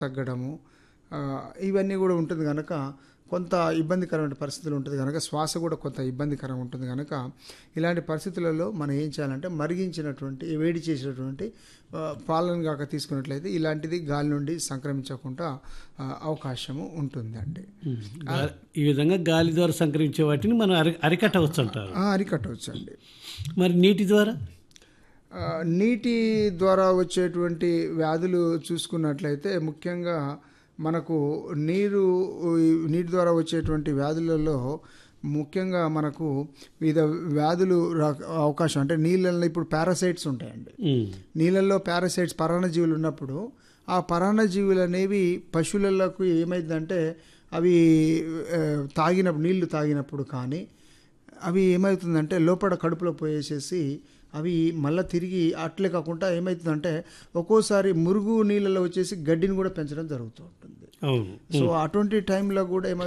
తగ్గడము ఆ, ఇవన్నీ కూడా ఉంటుంది కనుక కొంత ఇబ్బందికరమైన పరిస్థితులు ఉంటుంది కనుక శ్వాస కూడా కొంత ఇబ్బందికరంగా ఉంటుంది కనుక ఇలాంటి పరిస్థితులలో మనం ఏం చేయాలంటే మరిగించినటువంటి వేడి చేసినటువంటి ఆ, పాలను కాక తీసుకున్నట్లయితే ఇలాంటిది గాలి నుండి సంక్రమించకుండా ఆ, అవకాశము ఉంటుందండి గా- ఈ విధంగా గాలి ద్వారా సంక్రమించే వాటిని మనం అరి అరికట్టవచ్చు అంటారు ఆ, అరికట్టవచ్చండి మరి నీటి ద్వారా ఆ, నీటి ద్వారా వచ్చేటువంటి వ్యాధులు చూసుకున్నట్లయితే ముఖ్యంగా మనకు నీరు ఈ నీటి ద్వారా వచ్చేటువంటి వ్యాధులలో ముఖ్యంగా మనకు వివిధ వ్యాధులు రా- అవకాశం అంటే నీళ్ళల్లో ఇప్పుడు పారాసైట్స్ ఉంటాయండి ఉమ్. నీళ్ళల్లో పారాసైట్స్ పరాన్నజీవులు ఉన్నప్పుడు ఆ పరాన్నజీవులు అనేవి పశువులకు ఏమైందంటే అవి ఆ, తాగినప్పుడు నీళ్లు తాగినప్పుడు కానీ అవి ఏమవుతుందంటే లోపల కడుపులో పోయేసేసి అవి మళ్ళీ తిరిగి అట్లే కాకుండా ఏమవుతుందంటే ఒక్కోసారి మురుగు నీళ్ళలో వచ్చేసి గడ్డిని కూడా పెంచడం జరుగుతూ ఉంటుంది అవును సో అటువంటి టైంలో కూడా ఏమవుతుంది